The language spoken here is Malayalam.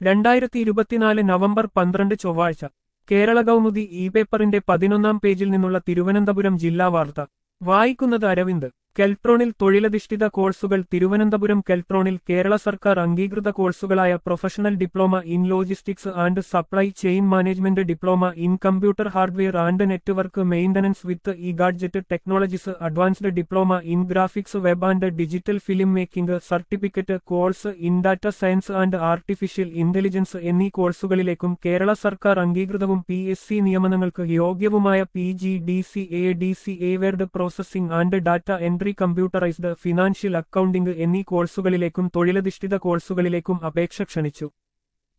രണ്ടായിരത്തി ഇരുപത്തിനാല് നവംബർ പന്ത്രണ്ട് ചൊവ്വാഴ്ച കേരള കൗമുദി ഇ പേപ്പറിന്റെ പതിനൊന്നാം പേജിൽ നിന്നുള്ള തിരുവനന്തപുരം ജില്ലാ വാർത്ത വായിക്കുന്നത് അരവിന്ദ് കെൽട്രോണിൽ തൊഴിലധിഷ്ഠിത കോഴ്സുകൾ തിരുവനന്തപുരം കെൽട്രോണിൽ കേരള സർക്കാർ അംഗീകൃത കോഴ്സുകളായ professional diploma in logistics and supply chain management diploma in computer hardware and network maintenance with E gadget technologies advanced diploma in graphics web and digital film making certificate course in data science and artificial intelligence എന്നീ കോഴ്സുകളിലേക്കും കേരള സർക്കാർ അംഗീകൃതവും പി എസ് സി നിയമനങ്ങൾക്ക് യോഗ്യവുമായ P G D C A D C A word processing and data entry computerised financial accounting എന്നീ കോഴ്സുകളിലേക്കും തൊഴിലധിഷ്ഠിത കോഴ്സുകളിലേക്കും അപേക്ഷ ക്ഷണിച്ചു